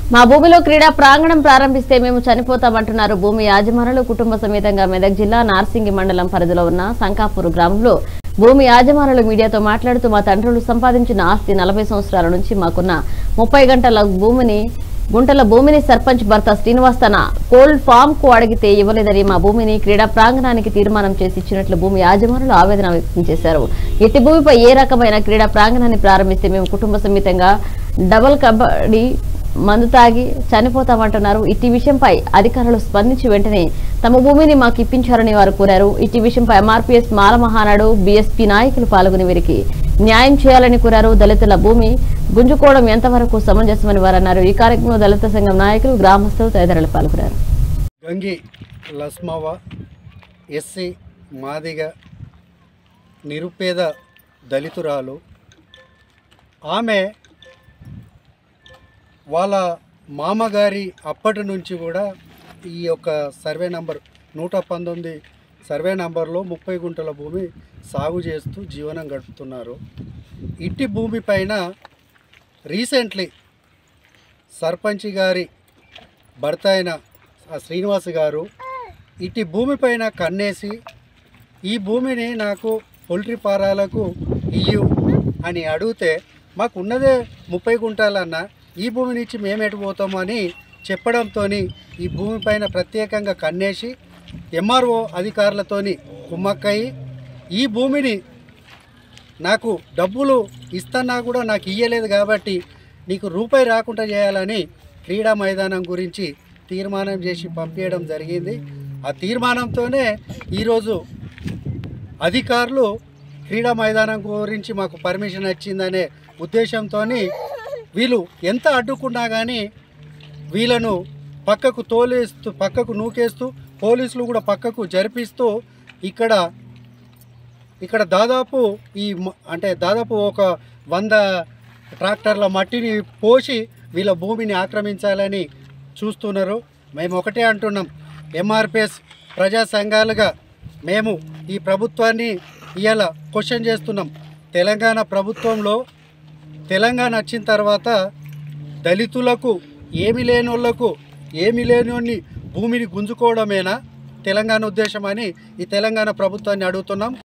మా భూమిలో క్రీడా ప్రాంగణం ప్రారంభిస్తే మేము చనిపోతామంటున్నారు భూమి యాజమానులు కుటుంబ సమేతంగా మెదక్ జిల్లా నార్సింగి మండలం పరిధిలో ఉన్న సంకాపూర్ గ్రామంలో భూమి యాజమానులు మీడియాతో మాట్లాడుతూ మా తండ్రులు సంపాదించిన ఆస్తి నలభై సంవత్సరాల నుంచి మాకున్న ముప్పై గంటల భూమిని గుంటల భూమిని సర్పంచ్ భర్త శ్రీనివాస్ తన కోల్డ్ ఫామ్ కు అడిగితే ఇవ్వలేదని మా భూమిని క్రీడా ప్రాంగణానికి తీర్మానం చేసి ఇచ్చినట్లు భూమి యాజమానులు ఆవేదన వ్యక్తం చేశారు ఇట్టి భూమిపై ఏ రకమైన క్రీడా ప్రాంగణాన్ని ప్రారంభిస్తే మేము కుటుంబ సమేతంగా డబుల్ కబడ్డీ మందు తాగి చనిపోతామంటున్నారు ఇట్టి విషయంపై అధికారులు స్పందించి వెంటనే తమ భూమిని మాకు ఇప్పించారని వారు కోరారు ఇట్టి విషయంపై ఎంఆర్పీఎస్ మాల మహానాడు బీఎస్పీ నాయకులు పాల్గొని వీరికి న్యాయం చేయాలని కోరారు దళితుల భూమి గుంజుకోవడం ఎంతవరకు సమంజసమని వారు అన్నారు ఈ కార్యక్రమంలో దళిత సంఘం నాయకులు గ్రామస్తులు తదితరులు పాల్గొన్నారు గంగి లస్మవ ఎస్సీ మాదిగ నిరుపేద దళితురాలు ఆమె వాళ్ళ మామగారి అప్పటి నుంచి కూడా ఈ యొక్క సర్వే నంబర్ నూట పంతొమ్మిది సర్వే నంబర్లో ముప్పై గుంటల భూమి సాగు చేస్తూ జీవనం గడుపుతున్నారు ఇట్టి భూమి పైన రీసెంట్లీ సర్పంచ్ గారి భర్త అయిన ఆ శ్రీనివాస్ గారు ఇటు భూమిపైన కన్నేసి ఈ భూమిని నాకు పౌల్ట్రీ ఫారాలకు ఇయ్యు అని అడిగితే మాకు ఉన్నదే ముప్పై గుంటాలన్న ఈ భూమిని ఇచ్చి మేము ఎటు పోతాము అని చెప్పడంతో ఈ భూమిపైన ప్రత్యేకంగా కన్నేసి ఎంఆర్ఓ అధికారులతోని కుమ్మక్కయి ఈ భూమిని నాకు డబ్బులు ఇస్తున్నా కూడా నాకు ఇయ్యలేదు కాబట్టి నీకు రూపాయి రాకుండా చేయాలని క్రీడా మైదానం గురించి తీర్మానం చేసి పంపించడం జరిగింది ఆ తీర్మానంతోనే ఈరోజు అధికారులు క్రీడా మైదానం గురించి మాకు పర్మిషన్ వచ్చిందనే ఉద్దేశంతో వీళ్ళు ఎంత అడ్డుకున్నా కానీ వీళ్ళను పక్కకు తోలేస్తూ పక్కకు నూకేస్తూ పోలీసులు కూడా పక్కకు జరిపిస్తూ ఇక్కడ ఇక్కడ దాదాపు ఈ మ- అంటే దాదాపు ఒక వంద ట్రాక్టర్ల మట్టిని పోసి వీళ్ళ భూమిని ఆక్రమించాలని చూస్తున్నారు మేము ఒకటే అంటున్నాం ఎంఆర్పిఎస్ ప్రజా సంఘాలుగా మేము ఈ ప్రభుత్వాన్ని ఇవాళ క్వశ్చన్ చేస్తున్నాం తెలంగాణ ప్రభుత్వంలో తెలంగాణ వచ్చిన తర్వాత దళితులకు ఏమి లేని వాళ్ళకు ఏమి లేని భూమిని గుంజుకోవడమేనా తెలంగాణ ఉద్దేశం అని ఈ తెలంగాణ ప్రభుత్వాన్ని అడుగుతున్నాం